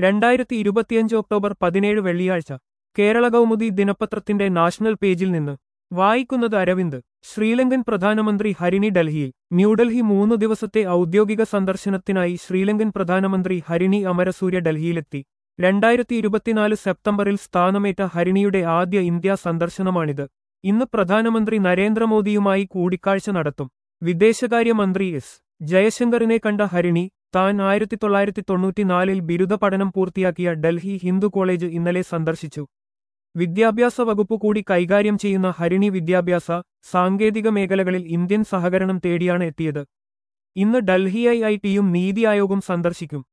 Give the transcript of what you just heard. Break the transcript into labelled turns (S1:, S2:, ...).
S1: രണ്ടായിരത്തി ഇരുപത്തിയഞ്ച് ഒക്ടോബർ പതിനേഴ് വെള്ളിയാഴ്ച കേരള കൗമുദി ദിനപത്രത്തിന്റെ നാഷണൽ പേജിൽ നിന്ന് വായിക്കുന്നത് അരവിന്ദ് ശ്രീലങ്കൻ പ്രധാനമന്ത്രി ഹരിണി ഡൽഹിയിൽ ന്യൂഡൽഹി മൂന്നു ദിവസത്തെ ഔദ്യോഗിക സന്ദർശനത്തിനായി ശ്രീലങ്കൻ പ്രധാനമന്ത്രി ഹരിണി അമരസൂര്യ ഡൽഹിയിലെത്തി രണ്ടായിരത്തി ഇരുപത്തിനാല് സെപ്റ്റംബറിൽ സ്ഥാനമേറ്റ ഹരിണിയുടെ ആദ്യ ഇന്ത്യാ സന്ദർശനമാണിത് ഇന്ന് പ്രധാനമന്ത്രി നരേന്ദ്രമോദിയുമായി കൂടിക്കാഴ്ച നടത്തും വിദേശകാര്യമന്ത്രി എസ് ജയശങ്കറിനെ കണ്ട ഹരിണി താൻ ആയിരത്തി തൊള്ളായിരത്തി തൊണ്ണൂറ്റിനാലിൽ ബിരുദ പഠനം പൂർത്തിയാക്കിയ ഡൽഹി ഹിന്ദു കോളേജ് ഇന്നലെ സന്ദർശിച്ചു വിദ്യാഭ്യാസ വകുപ്പ് കൂടി കൈകാര്യം ചെയ്യുന്ന ഹരിണി വിദ്യാഭ്യാസ സാങ്കേതിക മേഖലകളിൽ ഇന്ത്യൻ സഹകരണം തേടിയാണ് എത്തിയത് ഇന്ന് ഡൽഹി ഐ ഐ ടിയും നീതി ആയോഗും സന്ദർശിക്കും